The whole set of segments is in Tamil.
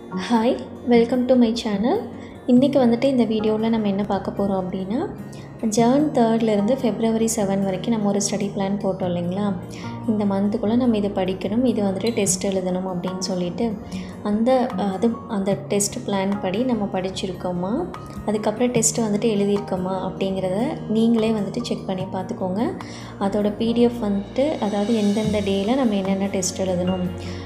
Hi welcome to my channel இன்றைக்கி வந்துட்டு இந்த வீடியோவில் நம்ம என்ன பார்க்க போகிறோம் அப்படின்னா ஜான் தேர்ட்லேருந்து ஃபெப்ரவரி செவன் வரைக்கும் நம்ம ஒரு ஸ்டடி பிளான் போட்டோம் இல்லைங்களா இந்த மந்த்துக்குள்ளே நம்ம இதை படிக்கணும் இது வந்துட்டு டெஸ்ட் எழுதணும் அப்படின்னு சொல்லிட்டு அந்த அது அந்த டெஸ்ட் பிளான் படி நம்ம படிச்சிருக்கோமா அதுக்கப்புறம் டெஸ்ட் வந்துட்டு எழுதியிருக்கோமா அப்படிங்கிறத நீங்களே வந்துட்டு செக் பண்ணி பார்த்துக்கோங்க அதோட பிடிஎஃப் வந்துட்டு அதாவது எந்தெந்த டேயில் நம்ம என்னென்ன டெஸ்ட் எழுதணும்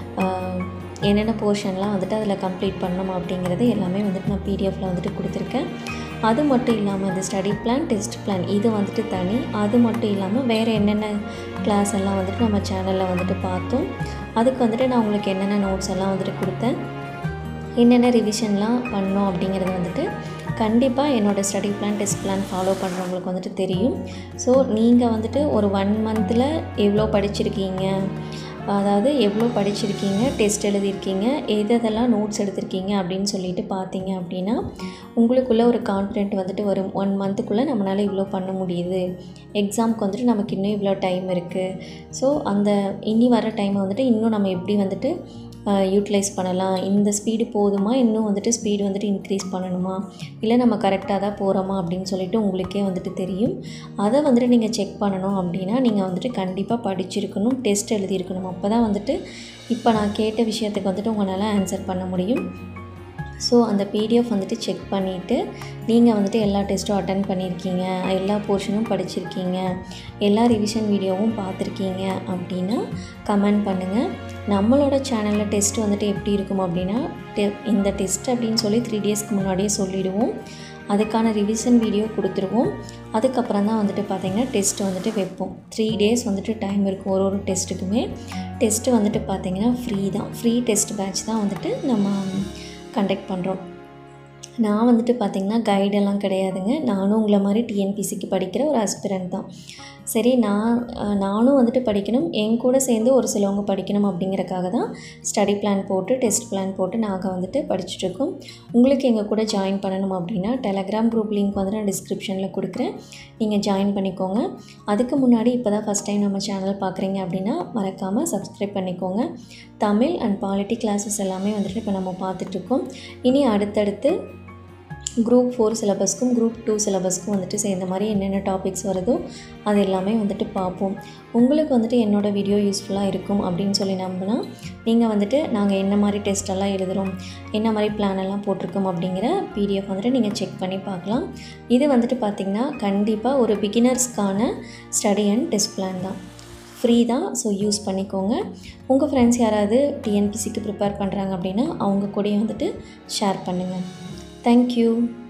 ஆஹ் என்னென்ன போர்ஷன்லாம் வந்துட்டு அதில் கம்ப்ளீட் பண்ணணும் அப்படிங்கிறது எல்லாமே வந்துட்டு நான் பிடிஎஃப்பில் வந்துட்டு கொடுத்துருக்கேன் அது மட்டும் இல்லாமல் இந்த ஸ்டடி பிளான் டெஸ்ட் பிளான் இது வந்துட்டு தனி அது மட்டும் இல்லாமல் வேறு என்னென்ன கிளாஸ் எல்லாம் வந்துட்டு நம்ம சேனலில் வந்துட்டு பார்த்தோம் அதுக்கு வந்துட்டு நான் உங்களுக்கு என்னென்ன நோட்ஸ் எல்லாம் வந்துட்டு கொடுத்தேன் என்னென்ன ரிவிஷன்லாம் பண்ணோம் அப்படிங்கிறது வந்துட்டு கண்டிப்பாக என்னோடய study plan test plan follow பண்ணுறவங்களுக்கு வந்துட்டு தெரியும் ஸோ நீங்கள் வந்துட்டு ஒரு ஒன் மந்தில் எவ்வளோ படிச்சிருக்கீங்க அதாவது எவ்வளோ படிச்சிருக்கீங்க டெஸ்ட் எழுதியிருக்கீங்க எது எதெல்லாம் நோட்ஸ் எடுத்திருக்கீங்க அப்படின்னு சொல்லிட்டு பார்த்தீங்க அப்படின்னா உங்களுக்குள்ளே ஒரு கான்ஃபிடென்ட் வந்துட்டு வரும் ஒன் மந்த்துக்குள்ளே நம்மளால் இவ்வளோ பண்ண முடியுது எக்ஸாமுக்கு வந்துட்டு நமக்கு இன்னும் இவ்வளோ டைம் இருக்குது ஸோ அந்த இனி வர டைமை வந்துட்டு இன்னும் நம்ம எப்படி வந்துட்டு யூட்டிலைஸ் பண்ணலாம் இந்த ஸ்பீடு போதுமா இன்னும் வந்துட்டு ஸ்பீடு வந்துட்டு இன்க்ரீஸ் பண்ணணுமா இல்லை நம்ம கரெக்டாக தான் போகிறோமா அப்படின்னு சொல்லிட்டு உங்களுக்கே வந்துட்டு தெரியும் அதை வந்துட்டு நீங்கள் செக் பண்ணணும் அப்படின்னா நீங்கள் வந்துட்டு கண்டிப்பாக படிச்சிருக்கணும் டெஸ்ட் எழுதியிருக்கணும் அப்போ தான் வந்துட்டு இப்போ நான் கேட்ட விஷயத்துக்கு வந்துட்டு உங்களால் ஆன்சர் பண்ண முடியும் ஸோ அந்த பிடிஎஃப் வந்துட்டு செக் பண்ணிவிட்டு நீங்கள் வந்துட்டு எல்லா டெஸ்ட்டும் அட்டன் பண்ணியிருக்கீங்க எல்லா போர்ஷனும் படிச்சிருக்கீங்க எல்லா ரிவிஷன் வீடியோவும் பார்த்துருக்கீங்க அப்படின்னா கமெண்ட் பண்ணுங்கள் நம்மளோட சேனலில் டெஸ்ட் வந்துட்டு எப்படி இருக்கும் அப்படின்னா டெ இந்த டெஸ்ட் அப்படின்னு சொல்லி த்ரீ டேஸ்க்கு முன்னாடியே சொல்லிவிடுவோம் அதுக்கான ரிவிஷன் வீடியோ கொடுத்துருவோம் அதுக்கப்புறம் தான் வந்துட்டு பார்த்திங்கன்னா டெஸ்ட் வந்துட்டு வைப்போம் த்ரீ டேஸ் வந்துட்டு டைம் இருக்கும் ஒரு ஒரு டெஸ்ட்டுக்குமே டெஸ்ட்டு வந்துட்டு பார்த்திங்கன்னா ஃப்ரீ தான் ஃப்ரீ டெஸ்ட் பேட்ச் தான் வந்துட்டு நம்ம கண்டக்ட் பண்ணுறோம் நான் வந்துட்டு பார்த்திங்கன்னா கைடெல்லாம் கிடையாதுங்க நானும் உங்களை மாதிரி டிஎன்பிசிக்கு படிக்கிற ஒரு அஸ்பிரண்ட் தான் சரி நான் நானும் வந்துட்டு படிக்கணும் என் கூட சேர்ந்து ஒரு சிலவங்க படிக்கணும் அப்படிங்கிறக்காக தான் ஸ்டடி பிளான் போட்டு டெஸ்ட் பிளான் போட்டு நாங்கள் வந்துட்டு படிச்சுட்ருக்கோம் உங்களுக்கு எங்கள் கூட ஜாயின் பண்ணணும் அப்படின்னா டெலகிராம் குரூப் லிங்க் வந்து நான் டிஸ்கிரிப்ஷனில் கொடுக்குறேன் நீங்கள் ஜாயின் பண்ணிக்கோங்க அதுக்கு முன்னாடி இப்போ தான் ஃபஸ்ட் டைம் நம்ம சேனல் பார்க்குறீங்க அப்படின்னா மறக்காமல் சப்ஸ்கிரைப் பண்ணிக்கோங்க தமிழ் அண்ட் பாலிட்டி கிளாஸஸ் எல்லாமே வந்துட்டு இப்போ நம்ம பார்த்துட்ருக்கோம் இனி அடுத்தடுத்து குரூப் ஃபோர் சிலபஸ்க்கும் குரூப் டூ சிலபஸ்க்கும் வந்துட்டு சேர்ந்த மாதிரி என்னென்ன டாபிக்ஸ் வருதோ அது எல்லாமே வந்துட்டு பார்ப்போம் உங்களுக்கு வந்துட்டு என்னோடய வீடியோ யூஸ்ஃபுல்லாக இருக்கும் அப்படின்னு சொல்லி நம்பினா நீங்கள் வந்துட்டு நாங்கள் என்ன மாதிரி டெஸ்ட்டெல்லாம் எழுதுகிறோம் என்ன மாதிரி பிளான் எல்லாம் போட்டிருக்கோம் அப்படிங்கிற பிடிஎஃப் வந்துட்டு நீங்கள் செக் பண்ணி பார்க்கலாம் இது வந்துட்டு பார்த்திங்கன்னா கண்டிப்பாக ஒரு பிகினர்ஸ்க்கான ஸ்டடி அண்ட் டெஸ்ட் பிளான் தான் ஃப்ரீ தான் ஸோ யூஸ் பண்ணிக்கோங்க உங்கள் ஃப்ரெண்ட்ஸ் யாராவது டிஎன்பிசிக்கு ப்ரிப்பேர் பண்ணுறாங்க அப்படின்னா அவங்க கூடயும் வந்துட்டு ஷேர் பண்ணுங்கள் Thank you.